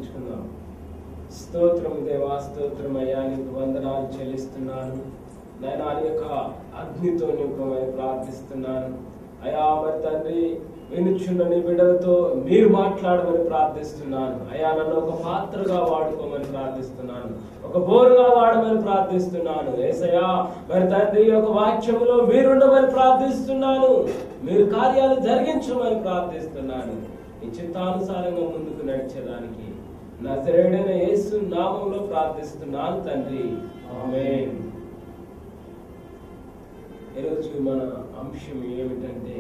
ప్రార్థించుకుందాం స్తోత్రం దేవా స్తోత్రం అయ్యా నీకు వందనాలు చెల్లిస్తున్నాను నేను ఆయన యొక్క అగ్నితో నింపమని ప్రార్థిస్తున్నాను అయా మరి తండ్రి వినుచున్న నీ బిడ్డలతో మీరు మాట్లాడమని ప్రార్థిస్తున్నాను అయా నన్ను ఒక పాత్రగా వాడుకోమని ప్రార్థిస్తున్నాను ఒక బోరుగా వాడమని ప్రార్థిస్తున్నాను ఏసయ్యా మరి తండ్రి ఈ యొక్క వాక్యములో మీరుండమని ప్రార్థిస్తున్నాను మీరు కార్యాలు జరిగించమని ప్రార్థిస్తున్నాను ఈ చిత్తానుసారంగా ముందుకు నడిచేదానికి నజరేడైన యేసు నామంలో ప్రార్థిస్తున్నాను తండ్రి ఆమేన్ ఈరోజు మన అంశం ఏమిటంటే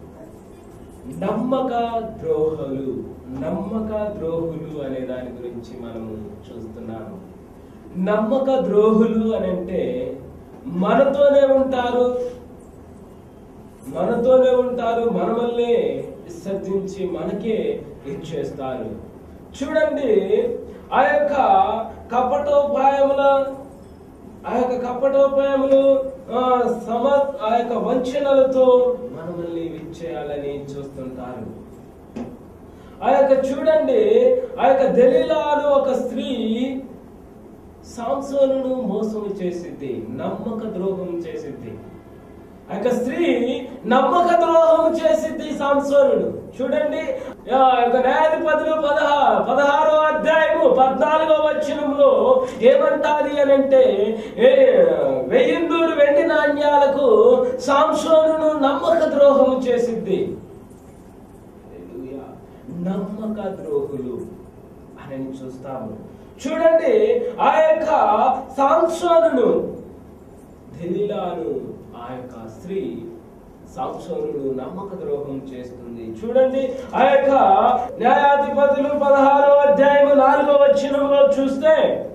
నమ్మక ద్రోహులు నమ్మక ద్రోహులు అనే దాని గురించి మనము చూస్తున్నాము నమ్మక ద్రోహులు అని అంటే మనతోనే ఉంటారు మనతోనే ఉంటారు మన వల్లే విసర్జించి మనకే ఇచ్చేస్తారు చూడండి ఆ యొక్క కపటోపాయముల ఆ యొక్క కపటోపాయములు ఆ, సమ ఆ యొక్క వంచనలతో మనల్ని విచ్చేయాలని చూస్తుంటారు ఆ యొక్క చూడండి ఆ యొక్క దలీలాను ఒక స్త్రీ సాంసోనును మోసం చేసిద్ది నమ్మక ద్రోహం చేసిద్ది ఆ యొక్క స్త్రీ నమ్మక ద్రోహం చేసిద్ది సాంసోనుడు చూడండి ఆ యొక్క న్యాయాధిపతులు పదహా పదహారో అధ్యాయము పద్నాలుగో వచనంలో ఏమంటాది అని అంటే ఏ వెయ్యిందూరు వెండి నాణ్యాలకు సాంసోనును నమ్మక ద్రోహం చేసిద్ది హల్లెలూయా. నమ్మక ద్రోహులు అని చూస్తాము చూడండి ఆ యొక్క సాంసోనును దెలీలాను ఆ యొక్క స్త్రీ సాంసోనుడు నమ్మక ద్రోహం చేస్తుంది చూడండి ఆ యొక్క న్యాయాధిపతులు పదహారో అధ్యాయము నాలుగో వచనంలో చూస్తే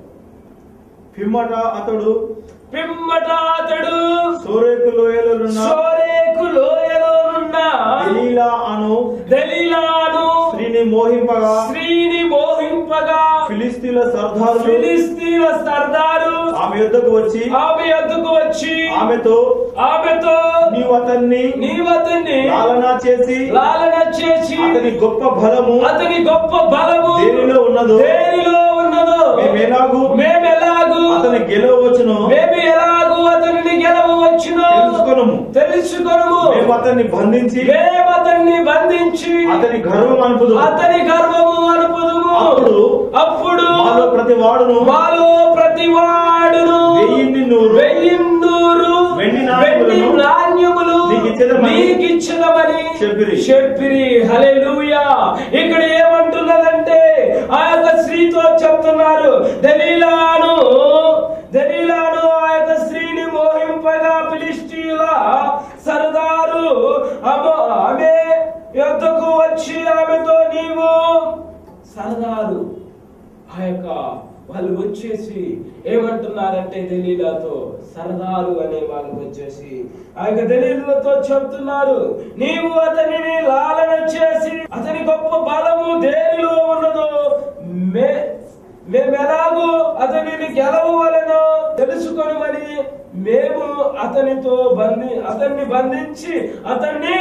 పిమ్మట అతడు పిమ్మట అతడు సోరేకు లోయలోనున్న సోరేకు లోయలో ఉన్న దెలీలా అను దలీలాను స్త్రీని మోహింపగా స్త్రీని మోహింపగా ఫిలిస్తీన్ల సర్దారులు ఫిలిస్తీన్ల సర్దారు ఆమె యుద్ధకు వచ్చి ఆమె ఎద్దుకు వచ్చి ఆమెతో ఆమెతో నీవు అతన్ని నీవు అతన్ని లాలన చేసి లాలన చేసి అతని గొప్ప బలము అతని గొప్ప బలము దేనిలో ఉన్నదో దేనిలో ఉన్నదో మేమెలాగు మేమెలాగు అతని గెలవచ్చును మేము ఎలాగు అతనిని గెలవచ్చును తెలుసుకొనుము తెలుసుకొనుము మేము అతన్ని బంధించి మేము అతన్ని బంధించి అతని గర్వం అనుపుదు అతని గర్వము అనుపుదుము అప్పుడు అప్పుడు మాలో ప్రతి వాడును మాలో ప్రతి వాడును వెయ్యిన్ని నూరు వెయ్యిన్నూరు వెండి నాణ్యములను వెండి నాణ్యములు నీకిచ్చెదమని నీకిచ్చెదమని చెప్పిరి. చెప్పిరి హల్లెలూయా ఇక్కడ ఏమంటున్నదంటే ఆ యొక్క స్త్రీతో చెప్తున్నారు దలీలాను దలీలాను ఆ యొక్క స్త్రీని మోహింపగా ఫిలిస్టీల సరదారు ఆమె ఆమె యొద్దకు వచ్చి ఆమెతో నీవు సరదారు ఆ యొక్క వాళ్ళు వచ్చేసి ఏమంటున్నారంటే దలీలాతో సరదారు అనే వాళ్ళు వచ్చేసి ఆ యొక్క దలీలతో చెప్తున్నారు నీవు అతనిని లాలన చేసి అతని గొప్ప బలము దేనిలో ఉన్నదో మే మేమెలాగో అతనిని గెలవలనో తెలుసుకొనమని మేము అతనితో బంధి అతన్ని బంధించి అతన్ని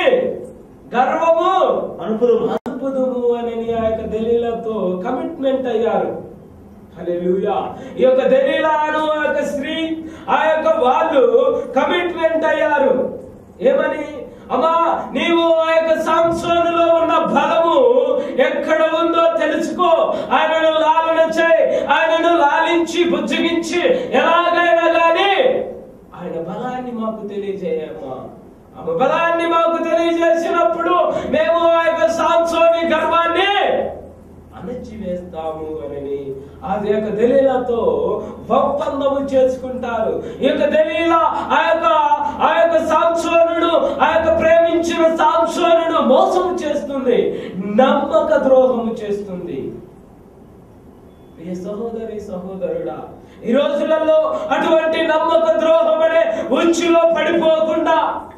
గర్వము అనుపుదు అద్భుతము అని ఆ యొక్క దలీలతో కమిట్మెంట్ అయ్యారు హల్లెలూయా ఈ యొక్క దలీలాను ఆ యొక్క స్త్రీ ఆ యొక్క వాళ్ళు కమిట్మెంట్ అయ్యారు ఏమని అమ్మా నీవు ఆ యొక్క సంసోనులో ఉన్న బలము ఎక్కడ ఉందో తెలుసుకో ఆయనను లాలన చేయి ఆయనను లాలించి బుజ్జగించి ఎలాగైనా గాని ఆయన బలాన్ని మాకు తెలియజేయమ్మా ఆమె బలాన్ని మాకు తెలియజేసినప్పుడు మేము ఆ యొక్క సాంసోని గర్వాన్ని అణచివేస్తాము అని ఆ యొక్క దలీలతో ఒప్పందము చేసుకుంటారు ఈ యొక్క దలీల ఆ యొక్క ఆ యొక్క సాంసోనుడు ఆ యొక్క ప్రేమించిన సాంసోనుడు మోసం చేస్తుంది నమ్మక ద్రోహము చేస్తుంది ప్రియ సహోదరి సహోదరుడా ఈ రోజులలో అటువంటి నమ్మక ద్రోహం అనే ఉచ్చులో పడిపోకుండా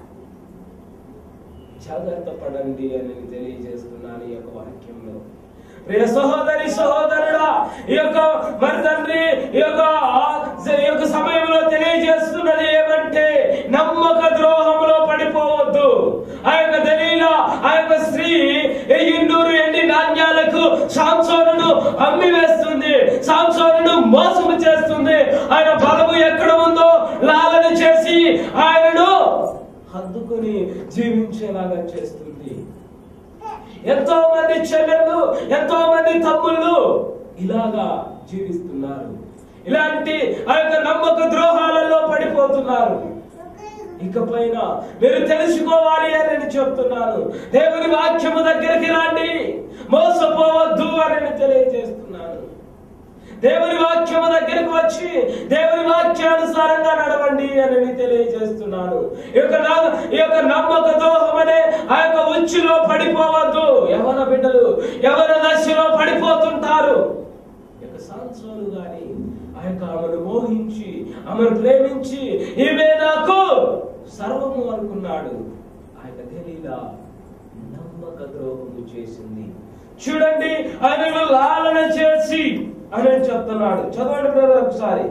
జాగ్రత్త పడండి అని తెలియజేస్తున్నాను ఈ యొక్క వాక్యంలో ప్రియ సహోదరి సహోదరుడా ఈ యొక్క మరి తండ్రి ఈ యొక్క ఈ యొక్క సమయంలో తెలియజేస్తున్నది ఏమంటే నమ్మక ద్రోహంలో పడిపోవద్దు ఆ యొక్క దలీల ఆ యొక్క స్త్రీ ఎయ్యిన్నూరు ఎండి నాణ్యాలకు సాంసోనుడు ఆ అమ్మి వేస్తుంది సాంసోనుడు మోసము చేస్తుంది ఆయన బలము ఎక్కడ ఉందో లాలన చేసి ఆయనను హద్దుకొని జీవించేలాగా చేస్తుంది ఎంతో మంది చెల్లెళ్ళు ఎంతో మంది తమ్ముళ్ళు ఇలాగా జీవిస్తున్నారు ఇలాంటి ఆ యొక్క నమ్మక ద్రోహాలలో పడిపోతున్నారు ఇకపైన మీరు తెలుసుకోవాలి అని నేను చెప్తున్నాను దేవుని వాక్యము దగ్గరికి రండి మోసపోవద్దు అని నేను తెలియజేస్తున్నాను దేవుని వాక్యము దగ్గరికి వచ్చి దేవుని వాక్యానుసారంగా నడవండి అని నేను తెలియజేస్తున్నాను ఈ యొక్క నా- ఈ యొక్క నమ్మక ద్రోహం అనే ఆ యొక్క ఉచ్చులో పడిపోవద్దు ఎవర బిడ్డలు ఎవర దశలో పడిపోతుంటారు ఈ యొక్క సంవత్సరాలు గాని ఆ యొక్క ఆమెను మోహించి ఆమెను ప్రేమించి ఈమె నాకు సర్వము అనుకున్నాడు ఆ యొక్క తెలియదా నమ్మక ద్రోహము చేసింది చూడండి ఆయనను లాలన చేసి అని చెప్తున్నాడు చదవండి బ్రదర్ ఒకసారి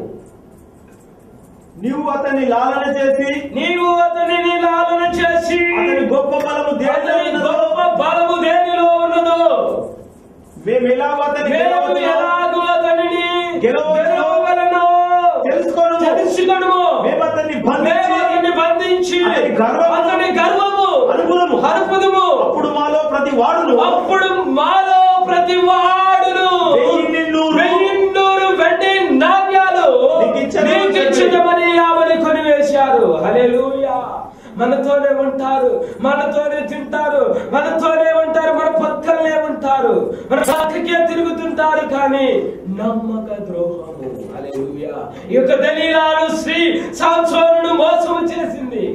నీవు అతన్ని లాలన చేసి నీవు అతనిని లాలన చేసి అతని గొప్ప బలము అతని దేనిలో ఉన్నదో, గొప్ప బలము దేనిలో ఉన్నదో మేము ఎలాగో అతన్ని మేము గెలవవచ్చో ఎలాగో అతనిని గెలవవచ్చో గెలవగలనో తెలుసుకొనుము. తెలుసుకొనుము. మేము అతన్ని మేము బంధించి అతన్ని బంధించి అతని గర్వము అతని గర్వము అనుకులము. అరుపుదము అప్పుడు మాలో ప్రతి వాడును అప్పుడు మాలో ప్రతి వాడును వెయ్యిన్నూరు వెయ్యిన్నూరు వెండి నాణ్యాలు నీకు ఇచ్చెదమని నీకు ఇచ్చెదమని ఆమెను కొనివేశారు హల్లెలూయా మనతోనే ఉంటారు మనతోనే తింటారు మనతోనే ఉంటారు మన పక్కనే ఉంటారు మన పక్కకే తిరుగుతుంటారు కానీ నమ్మక ద్రోహము హల్లెలూయా ఈ యొక్క దలీలాను శ్రీ సాంసోనుడు మోసము చేసింది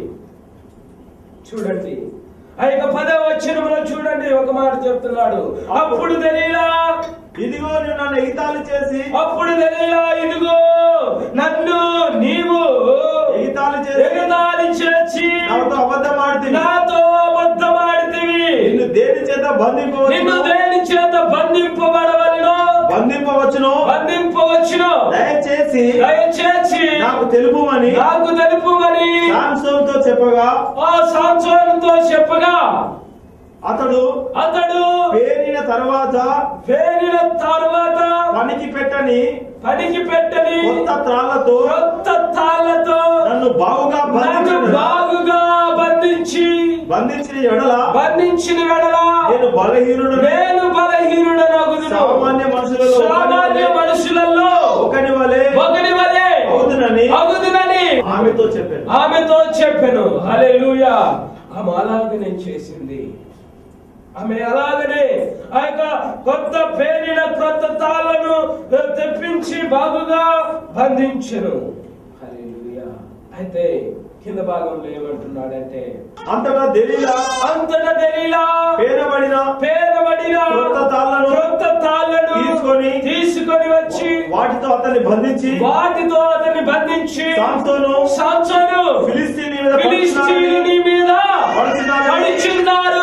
చూడండి ఆ యొక్క పదవ వచనములో చూడండి ఒక మాట చెప్తున్నాడు అప్పుడు దలీలా ఇదిగో నేను నన్ను ఎగితాలు చేసి అప్పుడు దలీలా ఇదిగో నన్ను నీవు ఎగితాలు చేసి ఎగతాళి చేసి నాతో అబద్ధమాడితివి నాతో అబద్ధమాడితివి నిన్ను దేని చేత నిన్ను బంధింపవచ్చును దేని చేత బంధింపబడవలను బంధింపవచ్చును బంధింపవచ్చును దయచేసి దయచేసి నాకు తెలుపుమని నాకు తెలుపుమని సాంసోన్తో చెప్పగా ఆ సాంసోనుతో చెప్పగా అతడు అతడు పేరిన తర్వాత పేరిన తర్వాత పనికి పెట్టని పనికి పెట్టని కొత్త త్రాళ్లతో కొత్త తాళ్లతో నన్ను బాగుగా నన్ను బంధించిన బాగుగా బంధించి బంధించిన ఎడల బంధించిన వెడల నేను బలహీనుడు నేను బలహీనుడనగుదును సామాన్య మనుషులలో సామాన్య మనుషులలో ఒకని వలె ఒకని వలె అవుదునని అగుదునని ఆమెతో చెప్పాను ఆమెతో చెప్పాను హల్లెలూయా ఆమె అలాగనే చేసింది ఆమె అలాగనే ఆ యొక్క కొత్త పేరిన కొత్త తాళ్లను తెప్పించి బాగుగా బంధించెను హల్లెలూయా అయితే కింద భాగంలో ఏమంటున్నాడంటే అంతటా దెలీలా అంతటా దెలీలా పేరబడిన పేదబడిన క్రొత్త తాళ్లను క్రొత్త తాళ్లను తీసుకొని తీసుకొని వచ్చి వాటితో అతన్ని బంధించి వాటితో అతన్ని బంధించి సాంసోను సాంసోను ఫిలిస్తీని మీద ఫిలిస్తీయుని మీద పడుచున్నారని పడుచున్నారు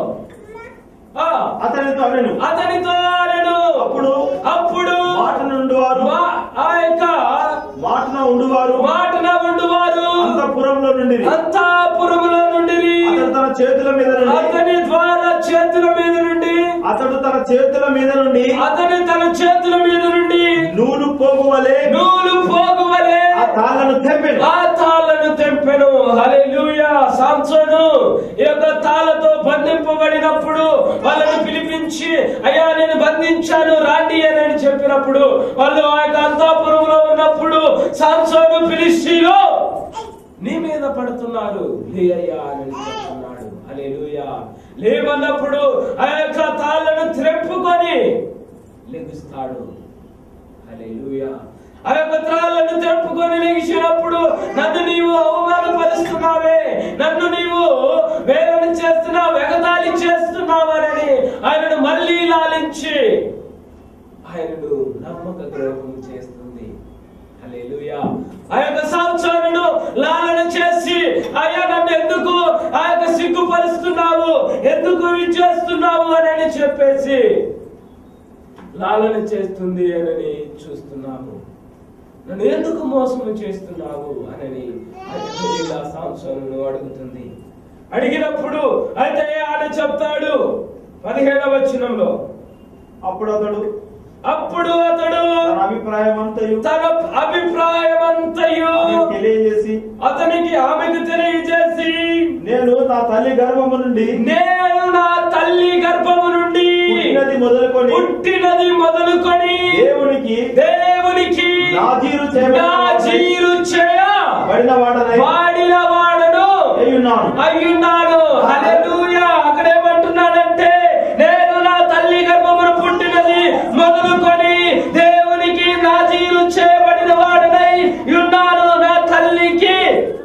ఆ, అతనితో అనెను అతనితో అనెను. అప్పుడు అప్పుడు మాట నుండి వారు వా- ఆ యొక్క మాటన ఉండువారు మాటన ఉండువారు అంతఃపురంలో నుండి అంతాపురములో నుండి అతడు తన చేతుల మీద నుండి అతని ద్వారా చేతుల మీద నుండి అతడు తన చేతుల మీద నుండి అతని తన చేతుల మీద నుండి నూలు పోగు వలె నూలు పోగువలే ఆ తాళ్లను తెంపెను ఆ తాళ్లను తెంపెను హల్లెలూయా సాంసోను ఈ యొక్క తాళ్లతో బంధింపబడినప్పుడు వాళ్ళని పిలిపించి అయ్యా నేను బంధించాను రాండి అని చెప్పినప్పుడు వాళ్ళు ఆ యొక్క అంతాపురంలో ఉన్నప్పుడు సాంసోను ఫిలిస్తీన్లు నీ మీద పడుతున్నారు లే అయ్యా అని చెప్తున్నాడు హల్లెలూయా లేవన్నప్పుడు ఆ యొక్క తాళ్లను త్రెంపుకొని లెగుస్తాడు హల్లెలూయా ఆ యొక్క త్రాళ్ళను తెంపుకొని లెగిసినప్పుడు నన్ను నీవు అవమానపరుస్తున్నావే నన్ను నీవు వేరని చేస్తున్నావు ఎగతాళి చేస్తున్నావని ఆయనను మళ్ళీ లాలించి ఆయనను నమ్మక ద్రోహం చేస్తుంది హల్లెలూయా ఆ యొక్క సంవత్సరాలను లాలన చేసి అయ్యా నన్ను ఎందుకు ఆ యొక్క సిగ్గుపరుస్తున్నావు ఎందుకు ఇది చేస్తున్నావు అని చెప్పేసి లాలన చేస్తుంది అని చూస్తున్నాము నన్ను ఎందుకు మోసం చేస్తున్నావు అని సాంసోను అడుగుతుంది అడిగినప్పుడు అయితే ఆయన చెప్తాడు పదిహేడవ వచనంలో అప్పుడు అతడు అప్పుడు అతడు తన అభిప్రాయం అంతయు తన అభిప్రాయమంతయు ఆమెకు తెలియజేసి అతనికి ఆమెకు తెలియజేసి నేను నా తల్లి గర్భము నుండి నేను నా తల్లి గర్భము నుండి పుట్టినది మొదలుకొని పుట్టినది మొదలుకొని దేవునికి దేవునికి నాజీరు చేయబడిన నాజీరు చేయబడిన వాడనై వాడను అయ్యున్నాను అయ్యున్నాడు హల్లెలూయా అక్కడ ఏమంటున్నాడంటే నేను నా తల్లి గర్భమును పుట్టినది మొదలుకొని దేవునికి నాజీరు చేయబడిన వాడనై ఉన్నాను నా తల్లికి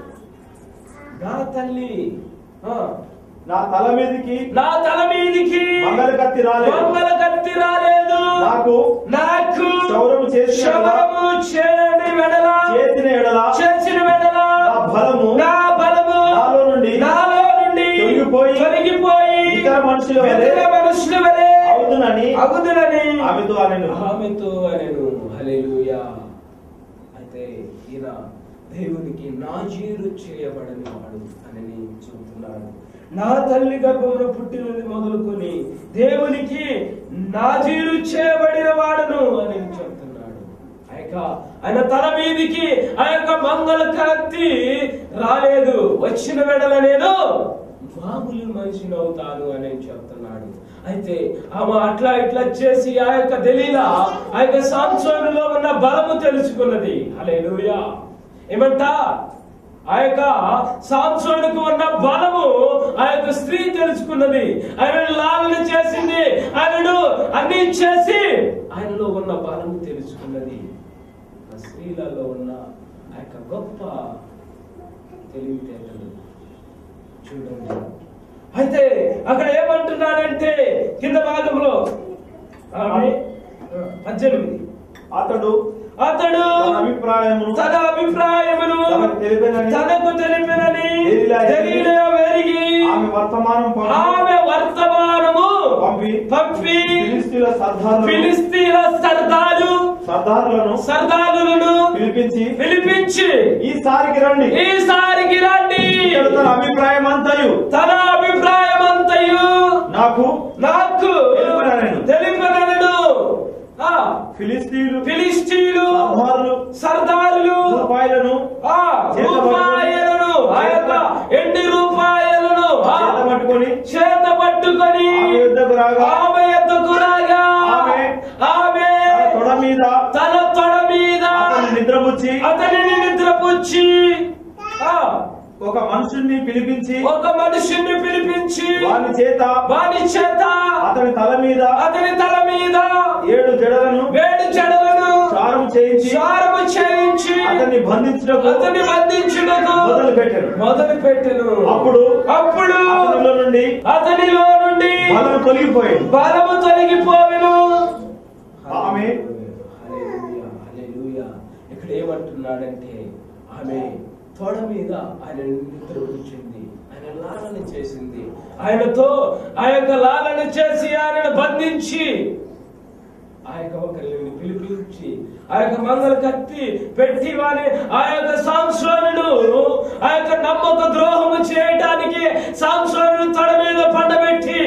నా తల్లి ఆ, నా తల మీదకి నా తల మీదికి మంగళ కత్తి రాలేదు మంగళ కత్తి రాలేదు నాకు నాకు క్షౌరము చేసిన ఎడల, క్షౌరము చేయని వెడల చేసిన ఎడల చేసిన వెడల నా బలము నా బలము నాలో నుండి నాలో నుండి తొలగిపోయి తొలగిపోయి ఇతర మనుషుల వలె ఇతర మనుషుల వలె అవుతుందని అగుదునని ఆమెతో అనెను ఆమెతో అనెను హల్లెలూయా అయితే ఈయన దేవునికి నాజీరు చేయబడని వాడు అని చెబుతున్నాడు నా తల్లి గర్భంలో పుట్టినది మొదలుకొని దేవునికి నాజీరు చేయబడిన వాడను అని చెప్తున్నాడు ఆ యొక్క ఆయన తల మీదికి ఆ యొక్క మంగళ కత్తి రాలేదు వచ్చిన వెడల నేను మామూలు మనిషిని అవుతాను అని చెప్తున్నాడు అయితే ఆమె అట్లా ఇట్లా చేసి ఆ యొక్క దలీలా ఆ యొక్క సాంసోనులో ఉన్న బలము తెలుసుకున్నది హల్లెలూయా ఏమంట ఆ యొక్క సాంసోనుకు ఉన్న బలము ఆ యొక్క స్త్రీ తెలుసుకున్నది ఆయన లాలన చేసింది ఆయనను అన్ని చేసి ఆయనలో ఉన్న బలము తెలుసుకున్నది ఆ స్త్రీలలో ఉన్న ఆ యొక్క గొప్ప తెలివితేటలు చూడండి అయితే అక్కడ ఏమంటున్నాడంటే కింద భాగంలో ఆమె పద్దెనిమిది అతడు అతడు తన అభిప్రాయమును తన అభిప్రాయమును తనకు తెలిపినని తనకు తెలిపినని తెలియలా తెలియలే వెరిగి ఆమె వర్తమానం పంపి ఆమె వర్తమానము పంపి పంపి ఫిలిస్తీన్ల సర్దారులను ఫిలిస్తీన్ల సర్దారు సర్దారులను సర్దారులను పిలిపించి పిలిపించి ఈసారికి రండి ఈసారికి రండి ఇతడు తన అభిప్రాయం అంతయు తన అభిప్రాయం అంతయు నాకు నాకు తెలుపననెను. తెలిపనను ఆ ఫిలిస్తీన్లు ఫిలిస్తీన్లు సర్దారులు సర్దారులు రూపాయలను ఆ రూపాయలను ఆ యొక్క ఎండి రూపాయలను ఆ చేత పట్టుకొని చేత పట్టుకొని ఆమె యుద్ధకు రాగా ఆమె ఎద్దుకు రాగా ఆమె ఆమె తన తొడ మీద తన తొడ మీద అతన్ని నిద్రపుచ్చి అతనిని నిద్రపుచ్చి ఆ ఒక మనుషుణ్ణి పిలిపించి ఒక మనుషుని పిలిపించి వాని చేత వాని చేత అతని తల మీద అతని తల మీద ఏడు జడలను వేడి చెడలను చారం చేయించి సారము చేయించి అతన్ని బంధించుటకు అతన్ని బంధించుటకు మొదలు పెట్టారు మొదలు పెట్టెను అప్పుడు అప్పుడు అతనిలో నుండి అతనిలో నుండి బలం తొలగిపోయింది బలము తొలగిపోవెను ఆమె హల్లెలూయా, హల్లెలూయా. ఇక్కడ ఏమంటున్నాడంటే ఆమె తోడ మీద ఆయన నిద్ర కూర్చుంది ఆయన లాలన చేసింది ఆయనతో ఆ యొక్క లాలన చేసి ఆయనను బంధించి ఆ యొక్క ఒకరిని పిలిపించి ఆ యొక్క మంగళ కత్తి పెట్టి వారి ఆ యొక్క సాంస్వరుడు ఆ యొక్క నమ్మక ద్రోహము చేయటానికి సాంస్వరుడు తొడ మీద పండబెట్టి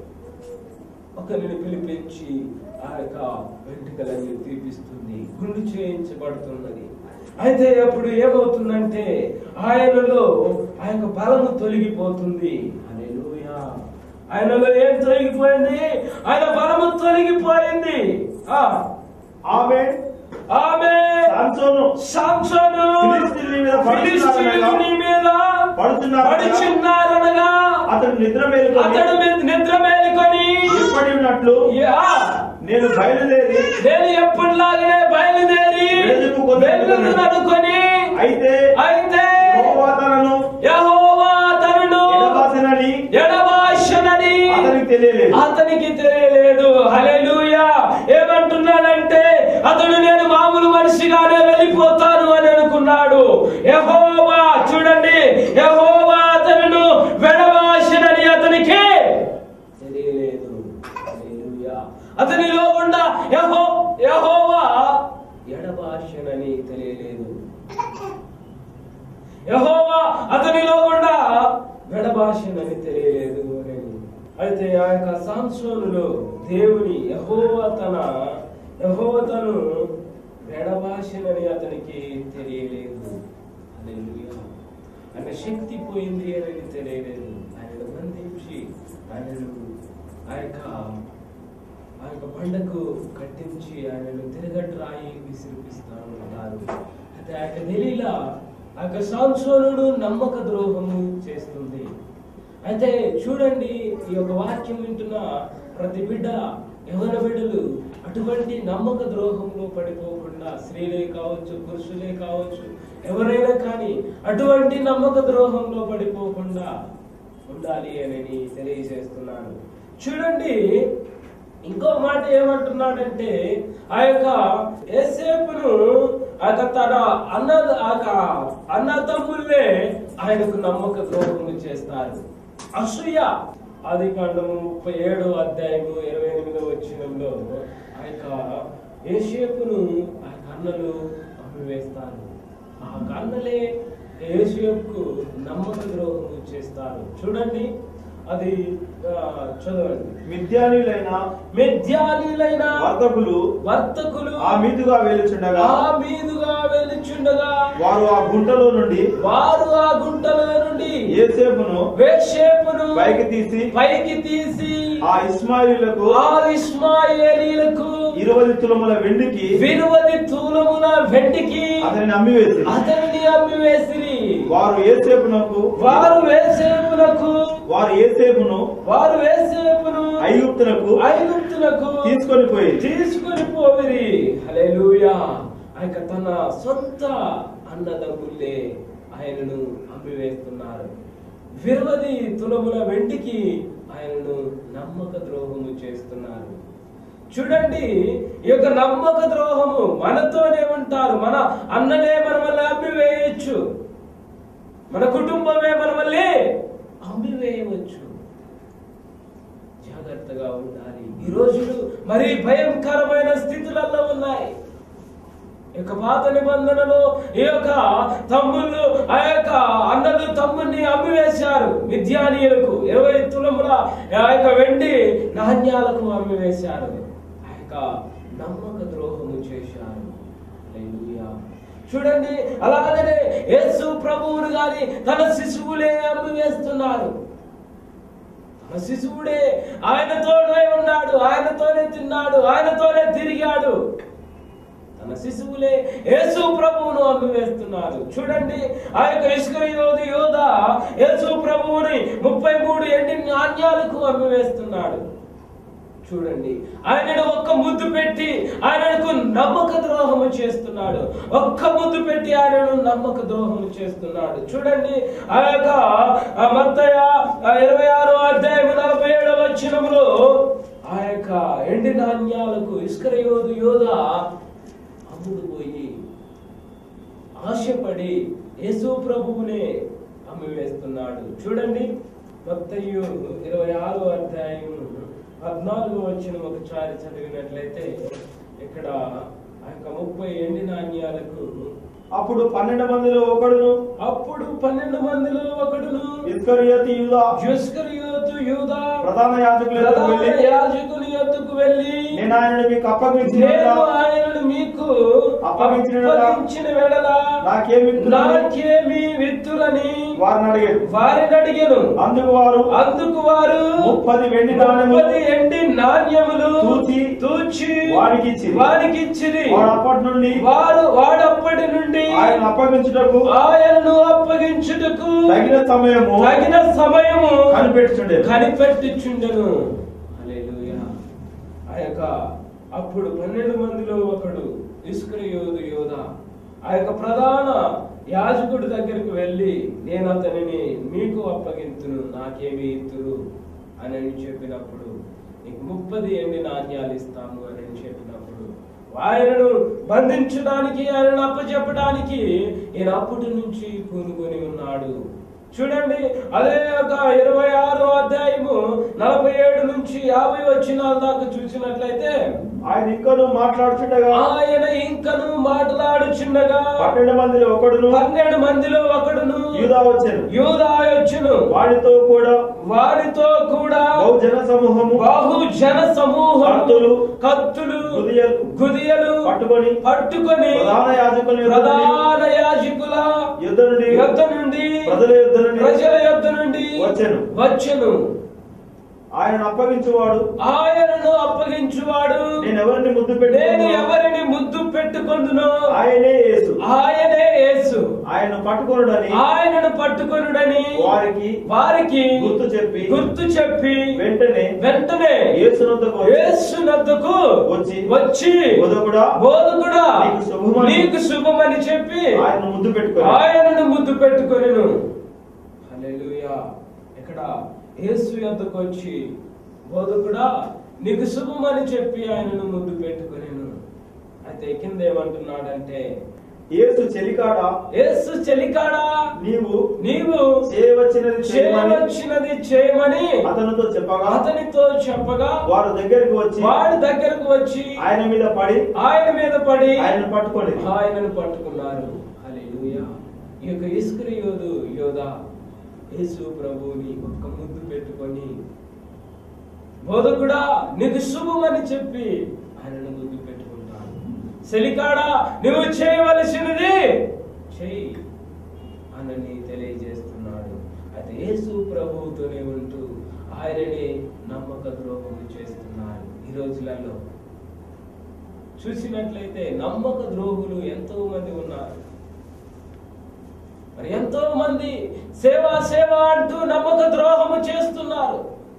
ఒకరిని పిలిపించి ఆ యొక్క వెంట్రుకలన్నీ తీపిస్తుంది గుండు చేయించబడుతున్నది అయితే అప్పుడు ఏమవుతుందంటే ఆయనలో ఆ యొక్క బలము తొలగిపోతుంది హల్లెలూయా. ఆయనలో ఏం తొలగిపోయింది ఆయన బలము తొలగిపోయింది ఆ ఆమె ఆమె సాంసోను సాంసోను ఫిలిస్తీయుల మీద పడుచున్నారనగా- ఫిలిస్తీయుని మీద పడుచున్నారనగా పడుచున్నారనగా అతడు నిద్ర మేలుకొని అతడు మీద నిద్ర మేలుకొని ఎప్పటి ఉన్నట్లు యా, నేను బయలుదేరి నేను ఎప్పటిలాగానే బయలుదేరి వెలుగు కొద్ది అనుకొని అయితే అయితే యెహోవా తనను యెహోవా తనను ఎడబాసెనని ఎడబాషనని అతనికి తెలియలేదు అతనికి తెలియలేదు హల్లెలూయా ఏమంటున్నాడంటే అతడు నేను మామూలు మనిషిగానే వెళ్ళిపోతాను అని అనుకున్నాడు యెహోవా చూడండి యెహోవా అతను వెడబాషనని అతనికి తెలియలేదు హల్లెలూయా అతనిలో ఉన్న యహో యహోవా ఎడబాషనని తెలియలేదు యహోవా అతనిలో కూడా వెడబాషనని తెలియలేదు అని అయితే ఆ యొక్క సాంసోనులో దేవుని యహోవా తన యహోవతను ఎడబాసినని అతనికి తెలియలేదు హల్లెలూయా. ఆయన శక్తి పోయింది అనేది తెలియలేదు ఆయనను బంధించి ఆయనను ఆ యొక్క ఆ యొక్క బండకు కట్టించి ఆయనను తిరగట్రాయి రాయి విసిరిపిస్తా ఉన్నారు అయితే ఆ యొక్క దలీలా ఆ యొక్క సాంసోనుడు నమ్మక ద్రోహము చేస్తుంది అయితే చూడండి ఈ యొక్క వాక్యం వింటున్న ప్రతి బిడ్డ యవన బిడ్డలు అటువంటి నమ్మక ద్రోహంలో పడిపోకుండా స్త్రీలే కావచ్చు పురుషులే కావచ్చు ఎవరైనా కానీ అటువంటి నమ్మక ద్రోహంలో పడిపోకుండా ఉండాలి అని తెలియజేస్తున్నాను చూడండి ఇంకో మాట ఏమంటున్నాడంటే ఆ యొక్క ఏసేపును ఆ యొక్క తన అన్న ఆ యొక్క అన్న తమ్ముళ్ళే ఆయనకు నమ్మక ద్రోహము చేస్తారు అసూయ ఆది కాండము ముప్పై ఏడు అధ్యాయము ఇరవై ఎనిమిదో వచ్చినంలో ఆ యొక్క ఏసేపును ఆ యొక్క అన్నలు అమ్మివేస్తారు ఆ కన్నలే ఏసేపుకు నమ్మక ద్రోహము చేస్తారు చూడండి అది ఆ, చదవండి మిథ్యానులైన మెద్యాలీలైన వర్తకులు వర్తకులు ఆ మీదుగా వేలుచుండగా ఆ మీదుగా వెలుచుండగా వారు ఆ గుంటలో నుండి వారు ఆ గుంటల నుండి ఏసేపును వేషేపును పైకి తీసి పైకి తీసి ఆ ఇస్మాయిలకు ఆ ఇస్మాయేలీలకు ఇరవై తులముల వెండికి విలువది తూలముల వెండికి అతనిని అమ్మివేసి అతనిని అమ్మివేసిరి వారు ఏసేపునకు వారు వేసేపునకు వారు ఏసేపును వారు వేసేపును ఐగుప్తునకు ఐగుప్తునకు తీసుకొని పోయి తీసుకొని పోవిరి హల్లెలూయా ఆయన తన సొంత అన్నదమ్ములే ఆయనను అమ్మివేస్తున్నారు విరవది తులముల వెండికి ఆయనను నమ్మక ద్రోహము చేస్తున్నారు చూడండి ఈ యొక్క నమ్మక ద్రోహము మనతోనే ఉంటారు మన అన్నలే మనమల్ని అమ్మివేయచ్చు మన కుటుంబమే మనమల్ని అమ్మివేయవచ్చు జాగ్రత్తగా ఉండాలి ఈ రోజులు మరి భయంకరమైన స్థితులలో ఉన్నాయి ఈ యొక్క పాత నిబంధనలో ఈ యొక్క తమ్ముళ్ళు ఆ యొక్క అన్నలు తమ్ముడిని అమ్మివేశారు మిథ్యానీయులకు ఇరవై తులముల ఆ యొక్క వెండి నాణ్యాలకు అమ్మివేశారు ఆ యొక్క నమ్మక ద్రోహము చేశారు హల్లెలూయా. చూడండి అలాగనే యేసు ప్రభువును గాని తన శిశువులే అమ్మివేస్తున్నారు తన శిశువుడే ఆయన తోడే ఉన్నాడు ఆయనతోనే తిన్నాడు ఆయనతోనే తిరిగాడు తన శిశువులే యేసు ప్రభువును అమ్మివేస్తున్నారు చూడండి ఆ యొక్క ఇస్కరియోధు యోధ యేసు ప్రభువుని ముప్పై మూడు ఎండి నాణ్యాలకు అమ్మివేస్తున్నాడు చూడండి ఆయనను ఒక్క ముద్దు పెట్టి ఆయనకు నమ్మక ద్రోహము చేస్తున్నాడు ఒక్క ముద్దు పెట్టి ఆయనను నమ్మక ద్రోహము చేస్తున్నాడు చూడండి ఆ యొక్క ఆ మత్తయ ఆ ఇరవై ఆరో అధ్యాయం నలభై ఏడవ వచ్చినములో ఆ యొక్క ఎండి నాణ్యాలకు ఇస్కరయోధు యోధ అమ్ముడు పోయి ఆశపడి యేసు ప్రభువునే అమ్మివేస్తున్నాడు చూడండి మత్తయ్యు ఇరవై ఆరో అధ్యాయం పద్నాలుగు వచ్చిన ఒకసారి చదివినట్లయితే ఇక్కడ ఆ యొక్క ముప్పై ఎండి నాణ్యాలకు అప్పుడు పన్నెండు మందిలో ఒకడును అప్పుడు పన్నెండు మందిలో ఒకడును ఇస్కరియోతు యూదా జస్కరియోతు యూదా ప్రధాన యాజకుల ఎదుట ప్రధాన వెళ్ళి యాజకుని ఎత్తుకు వెళ్ళి నేను ఆయనను మీకు అప్పగించిన నేను ఆయనను మీకు అప్పగించిన అప్పగించిన వెడల నాకేమి విత్తులని నాకేమి విత్తులని వారిని అడిగారు వారిని అడిగాను అందుకు వారు అందుకు వారు ముప్పది వెండి నాణెములు ముప్పది ఎండి నాణ్యములు తూచి తూచి వారికి ఇచ్చిరి. వారికి ఇచ్చిరి వాడు అప్పటి నుండి వారు వాడప్పటి నుండి ఆయన అప్పగించుటకు ఆయనను అప్పగించుటకు తగిన సమయము తగిన సమయము కనిపెట్టుచుండే కనిపెట్టుచుండెను హల్లెలూయా ఆ యొక్క అప్పుడు పన్నెండు మందిలో ఒకడు ఇస్కరియోధు యోధ ఆ యొక్క ప్రధాన యాజకుడి దగ్గరికి వెళ్ళి నేను అతనిని మీకు అప్పగింతును నాకేమి ఇత్తురు అని అని చెప్పినప్పుడు నీకు ముప్పది ఎండి నాణ్యాలు ఇస్తాము అని అని చెప్పినప్పుడు ఆయనను బంధించడానికి ఆయనను అప్పచెప్పడానికి ఈయన అప్పటి నుంచి పూనుకొని ఉన్నాడు చూడండి అదే ఒక ఇరవై ఆరో అధ్యాయము నలభై ఏడు నుంచి యాభై వచ్చిన దాకా చూసినట్లయితే ఆయన ఇంకను మాట్లాడుచుండగా ఆయన ఇంకను మాట్లాడుచుండగా పన్నెండు మందిలో ఒకడును పన్నెండు మందిలో ఒకడును యూదా వచ్చాను యూదా వచ్చును వాడితో కూడా వారితో కూడా బహుజన సమూహము బహు జన సమూహం కత్తులు, కత్తులు గుదియలు గుదియలు పట్టుకొని పట్టుకొని ప్రధాన యాజకుని యొద్ద నుండి ప్రధాన యాజకుల యుద్ధ నుండి యొద్ద నుండి ప్రజల యుద్ధ నుండి ప్రజల యొద్ద నుండి వచ్చెను. వచ్చెను ఆయన అప్పగించువాడు ఆయనను అప్పగించువాడు నేను ఎవరిని ముద్దు నేను పెట్టి ఎవరిని ముద్దు పెట్టుకొందునో ఆయనే యేసు ఆయనే యేసు ఆయన పట్టుకొనుడని ఆయనను పట్టుకొనుడని వారికి వారికి గుర్తు చెప్పి గుర్తు చెప్పి వెంటనే వెంటనే యేసునందుకు వచ్చి, యేసునద్దకు వచ్చి వచ్చి బోధకుడా బోధకుడా నీకు శుభమని- నీకు శుభమని చెప్పి ఆయన ముద్దు పెట్టుకొని ఆయనను ముద్దు పెట్టుకొనెను హల్లెలూయా ఇక్కడ యేసు యొద్దకు వచ్చి బోధకుడా నీకు శుభమని చెప్పి ఆయనను ముద్దు పెట్టుకొనెను అయితే కింద ఏమంటున్నాడంటే యేసు చెలికాడ యేసు చెలికాడా నీవు నీవు చేయవచ్చినది చేయమని చేయవలసినది చేయమని అతనితో చెప్పగా అతనితో చెప్పగా వారు దగ్గరికి వచ్చి వాడి దగ్గరకు వచ్చి ఆయన మీద పడి ఆయన మీద పడి ఆయన పట్టుకొని ఆయనను పట్టుకున్నారు హల్లెలూయా ఈ యొక్క ఇస్కరియోదు యోధ యేసు ప్రభువుని ఒక్క ముద్దు పెట్టుకొని బోధకుడా నీకు శుభమని చెప్పి ఆయనను ముద్దు పెట్టుకుంటాను సెలికాడా నువ్వు చేయవలసినది చెయ్యి అనని తెలియజేస్తున్నాడు అయితే యేసు ప్రభువుతోనే ఉంటూ ఆయనని నమ్మక ద్రోహం చేస్తున్నారు ఈ రోజులలో చూసినట్లయితే నమ్మక ద్రోహులు ఎంతో మంది ఉన్నారు మరి ఎంతో మంది సేవా సేవ అంటూ నమ్మక ద్రోహము చేస్తున్నారు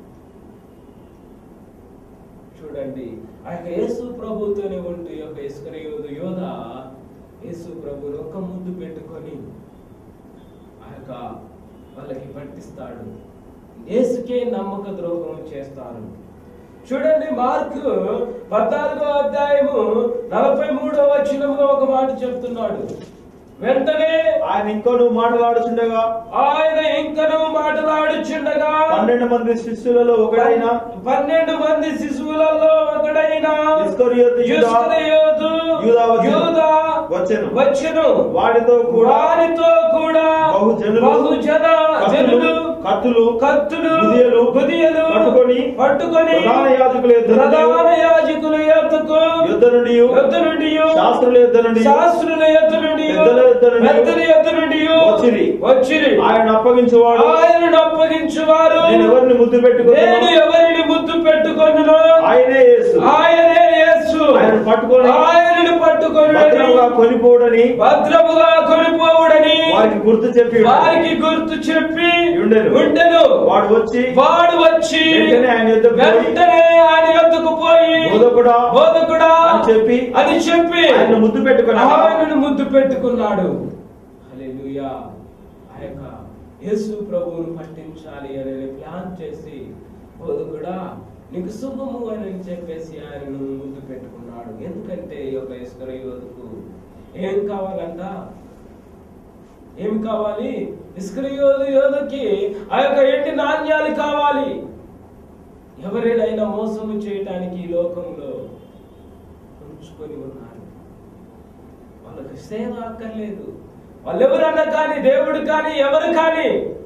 చూడండి ఆ యొక్క యేసు ప్రభుతోనే ఉంటూ ఈ యొక్క ఇస్కరియోధు యోధ యేసు ప్రభుని ఒక్క ముద్దు పెట్టుకొని ఆ యొక్క వాళ్ళకి పట్టిస్తాడు యేసుకే నమ్మక ద్రోహం చేస్తారు చూడండి మార్కు పద్నాలుగో అధ్యాయము నలభై మూడో వచనంలో ఒక మాట చెప్తున్నాడు వెంటనే ఆయన ఇంకొను మాట్లాడుచుండగా ఆయన ఇంకను మాట్లాడుచుండగా పన్నెండు మంది శిష్యులలో ఒకడైన పన్నెండు మంది శిశువులలో ఒకడైన ఇస్కరియోతు యూదా ఇస్కరియోతు యూదా వచ్చెను. యూదా వచ్చెను. వచ్చెను వాడితో కూడా వారితో కూడా బహుజనులు, బహుజన కత్తులు, జనులు కత్తులు కత్తులు గుదియలు, గుదియలు పట్టుకొని, పట్టుకొని ప్రధాన యాజకుల యొద్ద నుండి, ప్రధాన యాజకుల యొద్దకు యుద్ధ నుండి యొద్ద నుండి శాస్త్రుల యొద్ద నుండి శాస్త్రుల యొద్ద నుండి పెద్దల యొద్ద నుండి, పెద్దల యొద్ద నుండి వచ్చిరి. వచ్చిరి ఆయన అప్పగించువాడు ఆయనను అప్పగించువారు నేను ఎవరిని ముద్దు నేను పెట్టుకున్నాను ఎవరిని ముద్దు పెట్టుకొనునో ఆయనే యేసు ఆయనే యేసు ఆయనను పట్టుకొని ఆయనను పట్టుకొని భద్రముగా కొనిపోడని భద్రముగా కొనిపోవుడని వారికి గుర్తు చెప్పి ఉన్నాడు. వారికి గుర్తు చెప్పి ఉండెను. ఉండెను వాడు వచ్చి వాడు వచ్చి వెంటనే ఆయన యొద్దకు పోయి, వెంటనే ఆయన యొద్దకు పోయి బోధకుడా బోధకుడా అని చెప్పి అని చెప్పి ఆయన ముద్దు పెట్టుకున్నాడు ఆయనను ముద్దు పెట్టుకున్నాడు హల్లెలూయా ఆ యొక్క యేసు ప్రభువును పట్టించాలి అని ప్లాన్ చేసి బోధకుడా నీకు శుభము అని చెప్పేసి ఆయనను ముద్దు పెట్టుకున్నాడు ఎందుకంటే ఈ యొక్క ఇస్కర యోధకు ఏం కావాలంట ఏం కావాలి ఇస్కర యోధు యోధకి ఆ యొక్క ఎంటి నాణ్యాలు కావాలి ఎవరినైనా మోసము చేయటానికి ఈ లోకంలో ఉంచుకొని ఉన్నారు వాళ్ళకి సేవ అక్కర్లేదు వాళ్ళు ఎవరన్నా కానీ దేవుడు కానీ ఎవరు కానీ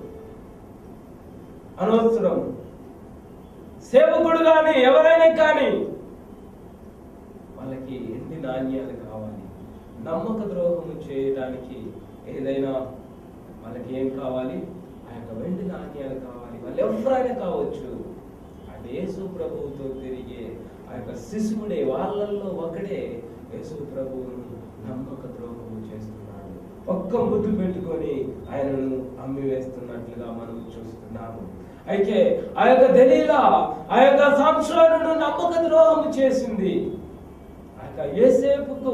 అనవసరం సేవకుడు కానీ ఎవరైనా కానీ వాళ్ళకి ఎన్ని నాణ్యాలు కావాలి నమ్మక ద్రోహం చేయడానికి ఏదైనా వాళ్ళకి ఏం కావాలి ఆ యొక్క వెండి నాణ్యాలు కావాలి వాళ్ళు ఎవరైనా కావచ్చు అంటే యేసు ప్రభువుతో తిరిగే ఆ యొక్క శిశువుడే వాళ్ళల్లో ఒకడే యేసు ప్రభువును నమ్మక ద్రోహము చేస్తున్నాడు ఒక్క ముద్దు పెట్టుకొని ఆయనను అమ్మి వేస్తున్నట్లుగా మనం చూస్తున్నాము అయితే ఆ యొక్క దలీలా ఆ యొక్క సంసోనును నమ్మక ద్రోహం చేసింది ఆ యొక్క ఏసేపుకు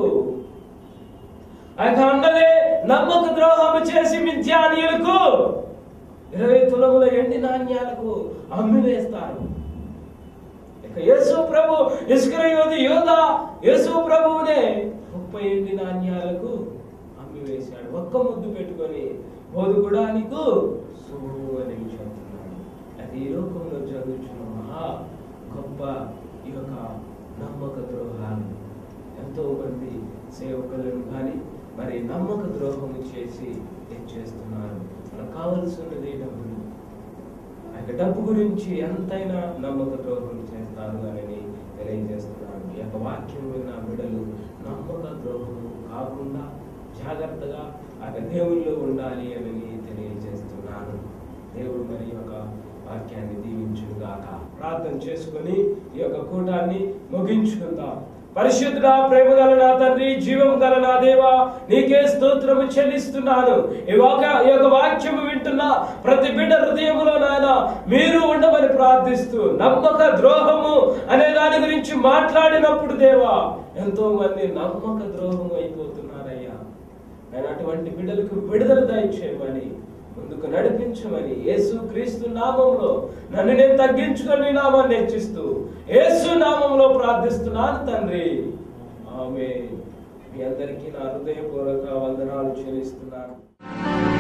ఆ యొక్క అన్నలే నమ్మక ద్రోహం చేసి మిథ్యానీయులకు ఇరవై తులముల ఎండి నాణ్యాలకు అమ్మి వేస్తారు ఇక యేసు ప్రభు ఇస్కరయోధి యోధ యేసు ప్రభువునే ముప్పై ఎండి నాణ్యాలకు అమ్మి వేశాడు ఒక్క ముద్దు పెట్టుకొని బోధకుడా నీకు శుభము అని చెప్తున్నాడు అది ఈ లోకంలో జరుగుతున్న మహా గొప్ప ఈ యొక్క నమ్మక ద్రోహాలు ఎంతో మంది సేవకులను కానీ మరి నమ్మక ద్రోహం చేసి ఏం చేస్తున్నారు మనకు కావలసినది డబ్బులు ఆ యొక్క డబ్బు గురించి ఎంతైనా నమ్మక ద్రోహం చేస్తారు అని తెలియజేస్తున్నాడు ఈ యొక్క వాక్యం విన్న బిడ్డలు నమ్మక ద్రోహం కాకుండా జాగ్రత్తగా ఆ యొక్క దేవుల్లో ఉండాలి అని తెలియజేస్తున్నాను దేవుడు మరి ఈ యొక్క వాక్యాన్ని దీవించుగాక ప్రార్థన చేసుకొని ఈ యొక్క కూటాన్ని ముగించుకుందాం పరిశుద్ధుడా ప్రేమ గల నా తండ్రి జీవం గల నా దేవా నీకే స్తోత్రము చెల్లిస్తున్నాను ఈ వాక ఈ యొక్క వాక్యము వింటున్న ప్రతి బిడ్డ హృదయములో నాయన మీరు ఉండమని ప్రార్థిస్తూ నమ్మక ద్రోహము అనే దాని గురించి మాట్లాడినప్పుడు దేవా ఎంతో మంది నమ్మక ద్రోహం అయిపోతున్నారయ్యా నేను అటువంటి బిడ్డలకు విడుదల దయచేయమని ముందుకు నడిపించమని యేసు క్రీస్తు నామంలో నన్ను నేను తగ్గించుకొని నీ నామాన్ని హెచ్చిస్తూ యేసు నామంలో ప్రార్థిస్తున్నాను తండ్రి ఆమె మీ అందరికీ నా హృదయపూర్వక వందనాలు చెల్లిస్తున్నాను